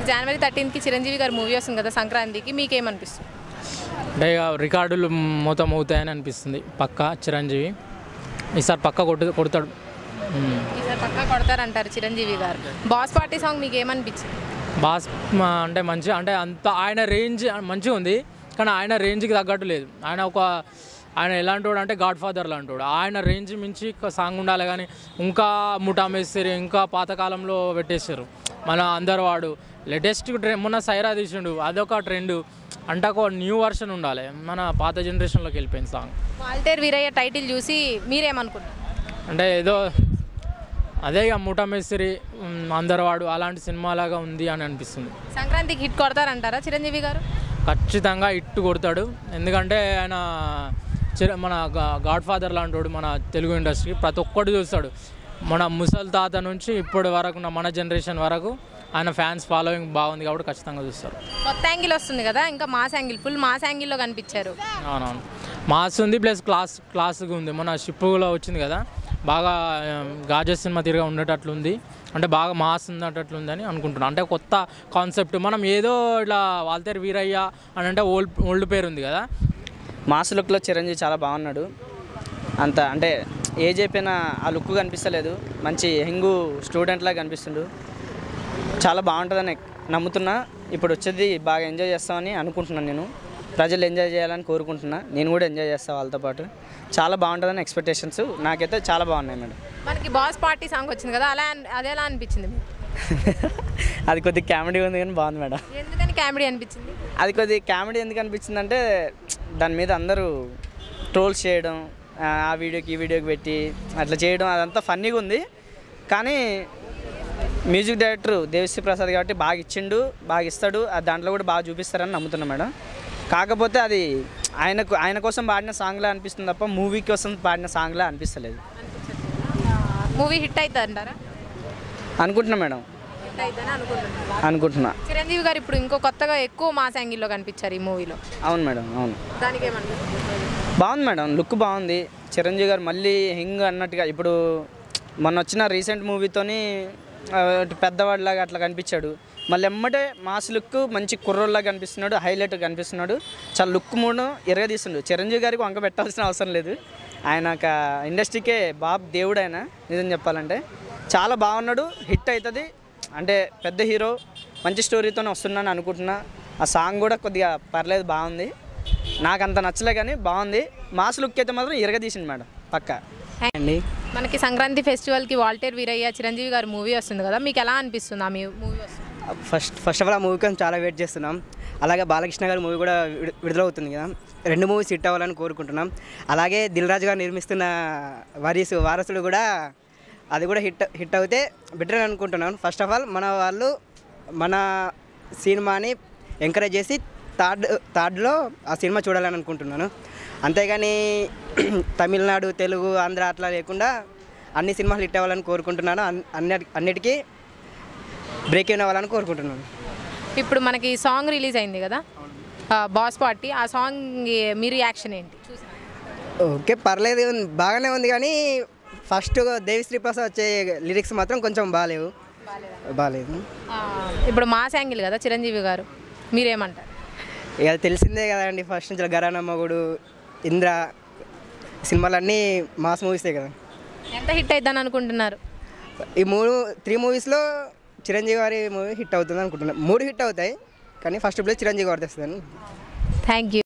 ఇప్పుడు జనవరి థర్టీన్త్కి చిరంజీవి గారి మూవీ వస్తుంది కదా సంక్రాంతికి మీకేమనిపిస్తుంది అంటే ఇక రికార్డులు మొత్తం అవుతాయని అనిపిస్తుంది పక్క చిరంజీవి ఈసారి పక్క కొట్టు కొడతాడు మ్మ్. ఈసారి పక్కా కొడతారంటారు చిరంజీవి గారు బాస్ పార్టీ సాంగ్ మీకు ఏమనిపించింది బాస్ మ- అంటే మంచి అంటే అంత ఆయన రేంజ్ మంచిగా ఉంది కానీ ఆయన రేంజ్కి తగ్గట్టు లేదు ఆయన ఒక ఆయన ఎలాంటి వాడు అంటే గాడ్ ఫాదర్ లాంటి వాడు ఆయన రేంజ్ మించి ఒక సాంగ్ ఉండాలి కానీ ఇంకా ముఠా మేస్తారు ఇంకా పాతకాలంలో పెట్టేశారు మన అందరు వాడు లేటెస్ట్ ట్రెండ్ మొన్న సైరా తీసిండు అదొక ట్రెండ్ అంటే ఒక న్యూ వర్షన్ ఉండాలి మన పాత జనరేషన్లోకి వెళ్ళిపోయింది సాంగ్ వాల్టేర్ వీరయ్య టైటిల్ చూసి మీరేమనుకున్నారు అంటే ఏదో అదే ఇక ముఠా మేస్త్రి అందరవాడు అలాంటి సినిమాలాగా ఉంది అని అనిపిస్తుంది సంక్రాంతికి హిట్ కొడతారంటారా చిరంజీవి గారు ఖచ్చితంగా ఇట్టు కొడతాడు ఎందుకంటే ఆయన చిర- మన గాడ్ ఫాదర్ లాంటి వాడు మన తెలుగు ఇండస్ట్రీ ప్రతి ఒక్కటి చూస్తాడు మన ముసలి తాత నుంచి ఇప్పటి వరకు ఉన్న మన జనరేషన్ వరకు ఆయన ఫ్యాన్స్ ఫాలోయింగ్ బాగుంది కాబట్టి ఖచ్చితంగా చూస్తారు కొత్త యాంగిల్ వస్తుంది కదా ఇంకా మాస్ యాంగిల్ ఫుల్ మాస్ యాంగిల్లో కనిపించారు అవునవును మాస్ ఉంది ప్లస్ క్లాస్ క్లాస్గా ఉంది మన షిప్పులో వచ్చింది కదా బాగా గాజెస్ సినిమా తిరిగా ఉండేటట్లుంది అంటే బాగా మాస్ ఉండేటట్లుందని అనుకుంటున్నాను అంటే కొత్త కాన్సెప్ట్ మనం ఏదో ఇట్లా వాల్తేరు వీరయ్య అని అంటే ఓల్డ్ ఓల్డ్ పేరు ఉంది కదా మాస్ లుక్లో చిరంజీవి చాలా బాగున్నాడు అంత అంటే ఏజ్ అయిపోయినా ఆ లుక్ కనిపిస్తలేదు మంచి హెంగు స్టూడెంట్ లాగా కనిపిస్తుండు చాలా బాగుంటుందని నమ్ముతున్నా ఇప్పుడు వచ్చేది బాగా ఎంజాయ్ చేస్తామని అనుకుంటున్నాను నేను ప్రజలు ఎంజాయ్ చేయాలని కోరుకుంటున్నా నేను కూడా ఎంజాయ్ చేస్తాను వాళ్ళతో పాటు చాలా బాగుంటుందని ఎక్స్పెక్టేషన్స్ నాకైతే చాలా బాగున్నాయి మేడం మనకి బాస్ పార్టీ సాంగ్ వచ్చింది కదా అలా అన్- అది ఎలా అనిపించింది మీకు? అది కొద్దిగా కామెడీ ఉంది కానీ బాగుంది మేడం ఎందుకని కామెడీ అనిపించింది అది కొద్ది కామెడీ ఎందుకు అనిపించింది అంటే దాని మీద అందరూ ట్రోల్స్ చేయడం ఆ ఆ వీడియోకి ఈ వీడియోకి పెట్టి అట్లా చేయడం అదంతా ఫన్నీగా ఉంది కానీ మ్యూజిక్ డైరెక్టర్ దేవిశ్రీ ప్రసాద్ కాబట్టి బాగా ఇచ్చిండు బాగా ఇస్తాడు అది దాంట్లో కూడా బాగా చూపిస్తారని నమ్ముతున్నా మేడం కాకపోతే అది ఆయనకు ఆయన కోసం పాడిన సాంగ్లా అనిపిస్తుంది తప్ప మూవీ కోసం పాడిన సాంగ్లా అనిపిస్తలేదు మూవీ హిట్ అవుతుంది అంటారా అనుకుంటున్నా మేడం హిట్ అవుతుందని అనుకుంటున్నాను అనుకుంటున్నా చిరంజీవి గారు ఇప్పుడు ఇంకో కొత్తగా ఎక్కువ మాస్ యాంగిల్లో కనిపించారు ఈ మూవీలో అవును మేడం అవును దానికి ఏమనిపిస్తుంది బాగుంది మేడం లుక్ బాగుంది చిరంజీవి గారు మళ్ళీ హింగ్ అన్నట్టుగా ఇప్పుడు మొన్న వచ్చిన రీసెంట్ మూవీతోని ఆ, ఇటు పెద్దవాడిలాగా అట్లా కనిపించాడు మళ్ళీ ఎమ్మటే మాస్ లుక్ మంచి కుర్రోళ్ళలాగా కనిపిస్తున్నాడు హైలైట్ కనిపిస్తున్నాడు చాలా లుక్ మూడు ఎరగదీస్తుండు చిరంజీవి గారికి వంక పెట్టాల్సిన అవసరం లేదు ఆయన ఒక ఇండస్ట్రీకే బాబ్ దేవుడు ఆయన నిజం చెప్పాలంటే చాలా బాగున్నాడు హిట్ అవుతుంది అంటే పెద్ద హీరో మంచి స్టోరీతోనే వస్తున్నాను అనుకుంటున్నా ఆ సాంగ్ కూడా కొద్దిగా పర్లేదు బాగుంది నాకు అంత నచ్చలే కానీ బాగుంది మాస్ లుక్ అయితే మాత్రం ఇరగదీసింది మేడం పక్క అండి మనకి సంక్రాంతి ఫెస్టివల్కి వాల్టేర్ వీరయ్య చిరంజీవి గారి మూవీ వస్తుంది కదా మీకు ఎలా అనిపిస్తుంది ఆ మూవీ వస్తుంది ఫస్ట్ ఫస్ట్ ఆఫ్ ఆల్ ఆ మూవీ కోసం చాలా వెయిట్ చేస్తున్నాం అలాగే బాలకృష్ణ గారి మూవీ కూడా విడు- విడుదలవుతుంది కదా రెండు మూవీస్ హిట్ అవ్వాలని కోరుకుంటున్నాం అలాగే దిల్ రాజు గారు నిర్మిస్తున్న వారీసు వారసుడు కూడా అది కూడా హిట్ హిట్ అవుతే బెటర్ అని అనుకుంటున్నాను ఫస్ట్ ఆఫ్ ఆల్ మన వాళ్ళు మన సినిమాని ఎంకరేజ్ చేసి థర్డ్ థర్డ్లో ఆ సినిమా చూడాలని అనుకుంటున్నాను అంతేగాని తమిళనాడు తెలుగు ఆంధ్ర అట్లా లేకుండా అన్ని సినిమాలు హిట్ అవ్వాలని కోరుకుంటున్నాను అన్- అన్నిటి అన్నిటికీ బ్రేక్ ఇన్ అవ్వాలని కోరుకుంటున్నాను ఇప్పుడు మనకి సాంగ్ రిలీజ్ అయింది కదా ఆ, బాస్ పార్టీ ఆ సాంగ్ మీ రియాక్షన్ ఏంటి ఓకే పర్లేదు బాగానే ఉంది కానీ ఫస్ట్ దేవిశ్రీ ప్రసాద్ వచ్చే లిరిక్స్ మాత్రం కొంచెం బాగాలేవు బాగాలేదు ఆ, ఇప్పుడు మాస్ యాంగిల్ కదా చిరంజీవి గారు మీరేమంటారు ఇక అది తెలిసిందే కదండి ఫస్ట్ నుంచి గరానా మొగుడు ఇంద్ర సినిమాలన్నీ మాస్ మూవీసే కదా ఎంత హిట్ అయిద్దని అనుకుంటున్నారు ఈ మూడు త్రీ మూవీస్లో చిరంజీవి గారి మూవీ హిట్ అవుతుంది అనుకుంటున్నాను మూడు హిట్ అవుతాయి కానీ ఫస్ట్ ప్లేస్ చిరంజీవి గారు తెస్తుందని థ్యాంక్ యూ